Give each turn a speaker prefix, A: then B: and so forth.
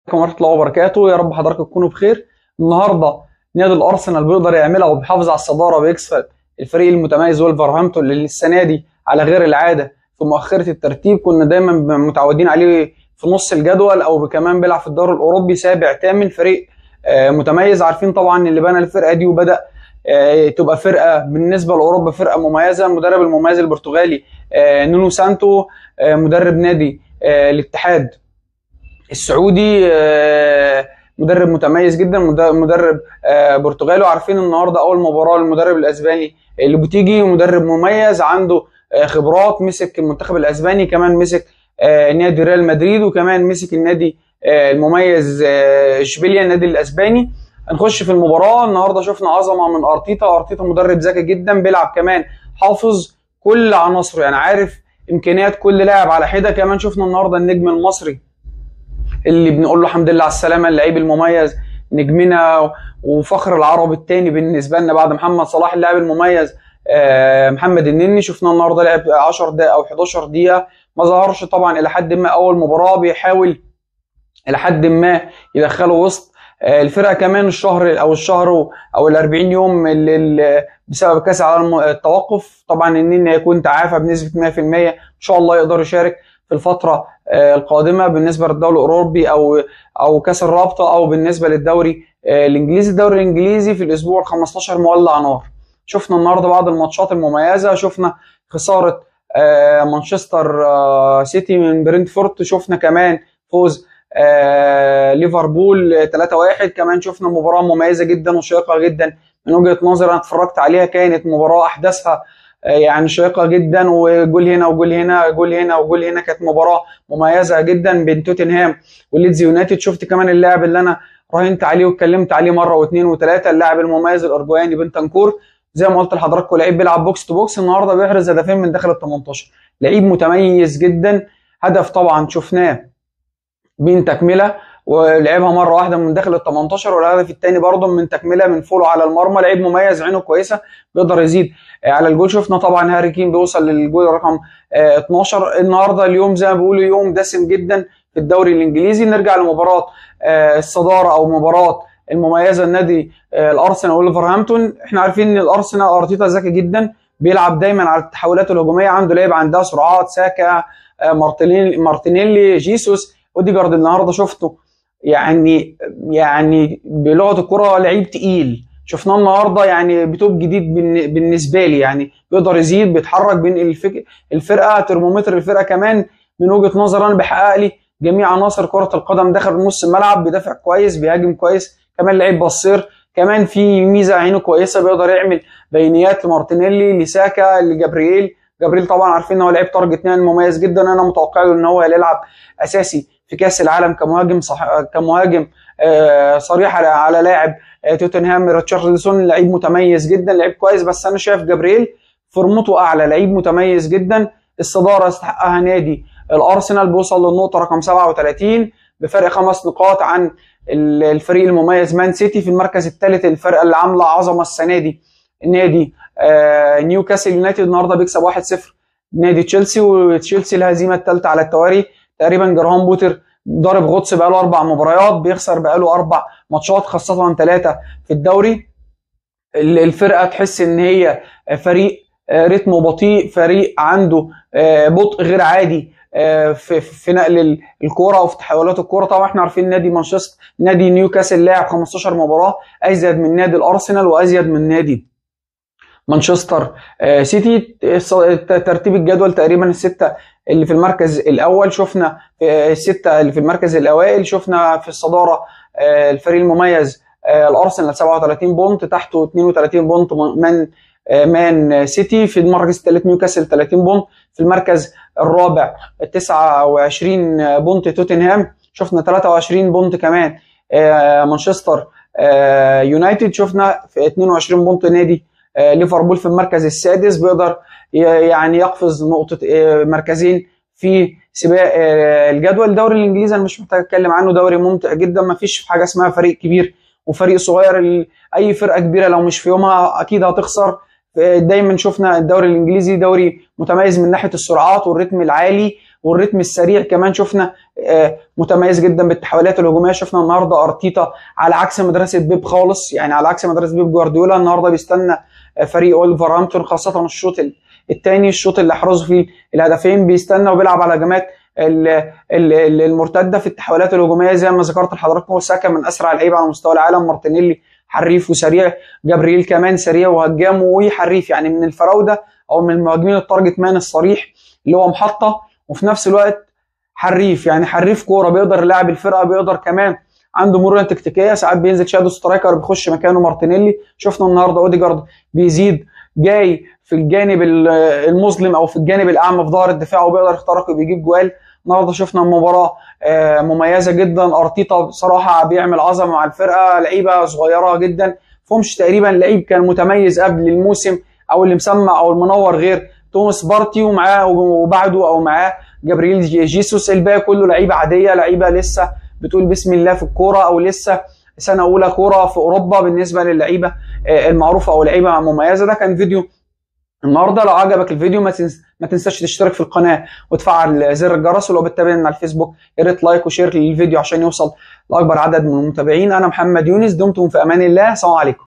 A: ورحمه الله وبركاته يا رب حضراتكم تكونوا بخير النهارده نادي الارسنال بيقدر يعملها وبيحافظ على الصداره وبيكسب الفريق المتميز ولفرهامبتون اللي السنه دي على غير العاده في مؤخره الترتيب كنا دايما متعودين عليه في نص الجدول او كمان بيلعب في الدوري الاوروبي سابع ثامن فريق آه، متميز عارفين طبعا اللي بنى الفرقه دي وبدا آه، تبقى فرقه بالنسبه لاوروبا فرقه مميزه المدرب المميز البرتغالي آه، نونو سانتو آه، مدرب نادي آه، الاتحاد السعودي آه، مدرب متميز جدا مد- مدرب آه، برتغالي وعارفين النهارده اول مباراه للمدرب الاسباني اللي بتيجي مدرب مميز عنده آه، خبرات مسك المنتخب الاسباني كمان مسك آه، نادي ريال مدريد وكمان مسك النادي آه، المميز آه، اشبيليا النادي الاسباني هنخش في المباراه النهارده شفنا عظمه من ارتيتا ارتيتا مدرب ذكي جدا بيلعب كمان حافظ كل عناصره يعني عارف امكانيات كل لاعب على حده كمان شفنا النهارده النجم المصري اللي بنقول له الحمد لله على السلامه اللعيب المميز نجمنا وفخر العرب الثاني بالنسبه لنا بعد محمد صلاح اللاعب المميز آه، محمد النني شفناه النهارده لعب 10 دقائق او 11 دقيقه ما ظهرش طبعا الى حد ما اول مباراه بيحاول الى حد ما يدخله وسط آه، الفرقه كمان الشهر او الشهر او ال 40 يوم اللي اللي بسبب كاس العالم التوقف طبعا النني هيكون تعافى بنسبه 100% ان شاء الله يقدر يشارك في الفتره آه، القادمه بالنسبه للدوري الاوروبي او او كاس الرابطه او بالنسبه للدوري آه، الانجليزي الدوري الانجليزي في الاسبوع ال 15 مولع نار شفنا النهارده بعض الماتشات المميزه شفنا خساره آه، مانشستر آه، سيتي من برنتفورد شفنا كمان فوز آه، ليفربول 3-1 كمان شفنا مباراه مميزه جدا وشيقه جدا من وجهه نظري انا اتفرجت عليها كانت مباراه احداثها آه، يعني شيقه جدا وجول هنا وجول هنا جول هنا وجول هنا كانت مباراه مميزه جدا بين توتنهام وليدز يونايتد شفت كمان اللاعب اللي انا راهنت عليه واتكلمت عليه مره واثنين وثلاثه اللاعب المميز الارجواني بنتنكور زي ما قلت لحضراتكم لعيب بيلعب بوكس تو بوكس النهارده بيحرز هدفين من داخل ال 18 لعيب متميز جدا هدف طبعا شفناه من تكمله ولعبها مره واحده من داخل ال 18 والهدف الثاني برضه من تكمله من فولو على المرمى لعيب مميز عينه كويسه بيقدر يزيد آه، على الجول شفنا طبعا هاري كين بيوصل للجول رقم آه، 12 النهارده اليوم زي ما بيقولوا يوم دسم جدا في الدوري الانجليزي نرجع لمباراه آه، الصداره او مباراه المميزه النادي آه، الارسنال ولفرهامبتون احنا عارفين ان الارسنال ارتيتا ذكي جدا بيلعب دايما على التحولات الهجوميه عنده لعيبه عندها سرعات ساكا آه، مارتينيلي مارتينيلي جيسوس اوديجارد النهارده شفته يعني يعني بلغه الكره لعيب تقيل شفناه النهارده يعني بتوب جديد بالن- بالنسبه لي يعني بيقدر يزيد بيتحرك بين الفك... الفرقه ترمومتر الفرقه كمان من وجهه نظر انا بيحقق لي جميع عناصر كره القدم داخل نص الملعب بيدافع كويس بيهاجم كويس كمان لعيب بصير كمان في ميزه عينه كويسه بيقدر يعمل بينيات لمارتينيلي لساكا لجابرييل جابريل طبعا عارفين ان هو لعيب تارجت مان مميز جدا انا متوقع له ان هو يلعب اساسي في كاس العالم كمهاجم صح... كمهاجم آه صريح على, على لاعب آه توتنهام ريتشاردسون لعيب متميز جدا لعيب كويس بس انا شايف جابرييل فورمته اعلى لعيب متميز جدا الصداره يستحقها نادي الارسنال بيوصل للنقطه رقم 37 بفرق خمس نقاط عن ال- الفريق المميز مان سيتي في المركز الثالث الفرقه اللي عامله عظمه السنه دي نادي آه نيوكاسل يونايتد النهارده بيكسب 1-0 نادي تشيلسي وتشيلسي الهزيمه الثالثه على التوالي تقريبا جرهام بوتر ضارب غطس بقاله اربع مباريات بيخسر بقاله اربع ماتشات خاصه ثلاثه في الدوري ال- الفرقه تحس ان هي فريق آه، رتمه بطيء فريق عنده آه، بطء غير عادي آه، في في نقل ال- الكوره وفي تحولات الكوره طبعا احنا عارفين نادي مانشستر نادي نيوكاسل لاعب 15 مباراه ازيد من نادي الارسنال وازيد من نادي مانشستر آه، سيتي الص- ترتيب الجدول تقريبا السته اللي في المركز الاول شفنا آه، السته اللي في المركز الاوائل شفنا في الصداره آه، الفريق المميز آه، الارسنال 37 بونت تحته 32 بونت من آه، مان سيتي في المركز الثالث نيوكاسل 30 بونت في المركز الرابع 29 بونت توتنهام شفنا 23 بونت كمان آه، مانشستر آه، يونايتد شفنا في 22 بونت نادي آه، ليفربول في المركز السادس بيقدر ي- يعني يقفز نقطة آه، مركزين في سباق آه، الجدول الدوري الانجليزي انا مش محتاج اتكلم عنه دوري ممتع جدا ما فيش حاجه اسمها فريق كبير وفريق صغير ال- اي فرقه كبيره لو مش في يومها اكيد هتخسر آه، دايما شفنا الدوري الانجليزي دوري متميز من ناحيه السرعات والريتم العالي والريتم السريع كمان شفنا آه، متميز جدا بالتحولات الهجوميه شفنا النهارده ارتيتا على عكس مدرسه بيب خالص يعني على عكس مدرسه بيب جوارديولا النهارده بيستنى آه، فريق اولفرهامبتون خاصه الشوط الثاني الشوط اللي احرزوا فيه الهدفين بيستنى وبيلعب على هجمات ال- ال- ال- المرتده في التحولات الهجوميه زي ما ذكرت لحضراتكم ساكا من اسرع اللعيبه على مستوى العالم مارتينيلي حريف وسريع جبريل كمان سريع وهجام وحريف يعني من الفراوده او من المهاجمين التارجت مان الصريح اللي هو محطه وفي نفس الوقت حريف يعني حريف كوره بيقدر يلاعب الفرقه بيقدر كمان عنده مرونه تكتيكيه ساعات بينزل شادو سترايكر بيخش مكانه مارتينيلي شفنا النهارده اوديجارد بيزيد جاي في الجانب ال- المظلم او في الجانب الاعمى في ظهر الدفاع وبيقدر يخترق وبيجيب جوال النهارده شفنا مباراه آه، مميزه جدا ارتيتا بصراحه بيعمل عظمه مع الفرقه لعيبه صغيره جدا فهمش تقريبا لعيب كان متميز قبل الموسم او اللي مسمع او المنور غير توماس بارتي ومعاه وبعده او معاه جبريل جي- جيسوس الباقي كله لعيبه عاديه لعيبه لسه بتقول بسم الله في الكوره او لسه سنه اولى كوره في اوروبا بالنسبه للعيبه آه، المعروفه او لعيبه مميزه ده كان فيديو النهارده لو عجبك الفيديو ما تنس... ما تنساش تشترك في القناه وتفعل زر الجرس ولو بتتابعنا على الفيسبوك يا ريت لايك وشير للفيديو عشان يوصل لاكبر عدد من المتابعين انا محمد يونس دمتم في امان الله سلام عليكم